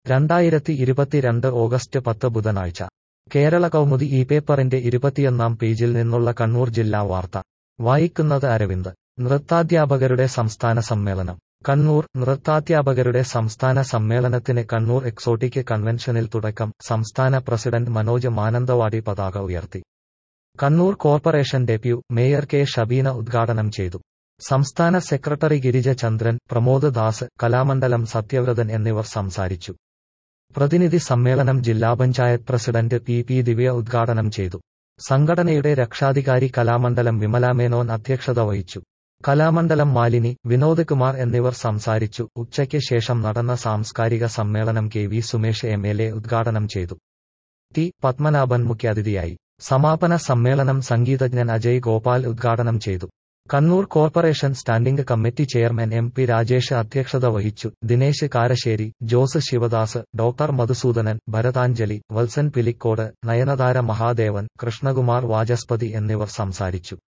രണ്ടായിരത്തി ഇരുപത്തിരണ്ട് ഓഗസ്റ്റ് പത്ത് ബുധനാഴ്ച കേരള കൗമുദി ഈ പേപ്പറിന്റെ ഇരുപത്തിയൊന്നാം പേജിൽ നിന്നുള്ള കണ്ണൂർ ജില്ലാ വാർത്ത വായിക്കുന്നത് അരവിന്ദ് നൃത്താധ്യാപകരുടെ സംസ്ഥാന സമ്മേളനം കണ്ണൂർ നൃത്താധ്യാപകരുടെ സംസ്ഥാന സമ്മേളനത്തിന് കണ്ണൂർ എക്സോട്ടിക് കൺവെൻഷനിൽ തുടക്കം സംസ്ഥാന പ്രസിഡന്റ് മനോജ് മാനന്തവാടി പതാക ഉയർത്തി Kannur corporation deputy mayor K Shabeena ഉദ്ഘാടനം ചെയ്തു സംസ്ഥാന സെക്രട്ടറി ഗിരിജ ചന്ദ്രൻ പ്രമോദ് ദാസ് കലാമണ്ഡലം സത്യവ്രതൻ എന്നിവർ സംസാരിച്ചു പ്രതിനിധി സമ്മേളനം ജില്ലാ panchayat president P P Divya ഉദ്ഘാടനം ചെയ്തു സംഘടനയുടെ രക്ഷാധികാരി കലാമണ്ഡലം വിമല മേനോൻ അധ്യക്ഷത വഹിച്ചു കലാമണ്ഡലം മാലിനി വിനോദ് കുമാർ എന്നിവർ സംസാരിച്ചു ഉച്ചയ്ക്ക് ശേഷം നടന്ന സാംസ്കാരിക സമ്മേളനം K V Sumesh M L A ഉദ്ഘാടനം ചെയ്തു ടി പത്മനാഭൻ മുഖ്യാതിഥിയായി സമാപന സമ്മേളനം സംഗീതജ്ഞൻ അജയ് ഗോപാൽ ഉദ്ഘാടനം ചെയ്തു Kannur corporation standing committee chairman M P Rajesh അധ്യക്ഷത വഹിച്ചു ദിനേശ് കാരശ്ശേരി ജോസ് ശിവദാസ് ഡോക്ടർ മധുസൂദനൻ ഭരതാഞ്ജലി വത്സൻ പിലിക്കോട് നയനതാര മഹാദേവൻ കൃഷ്ണകുമാർ വാചസ്പതി എന്നിവർ സംസാരിച്ചു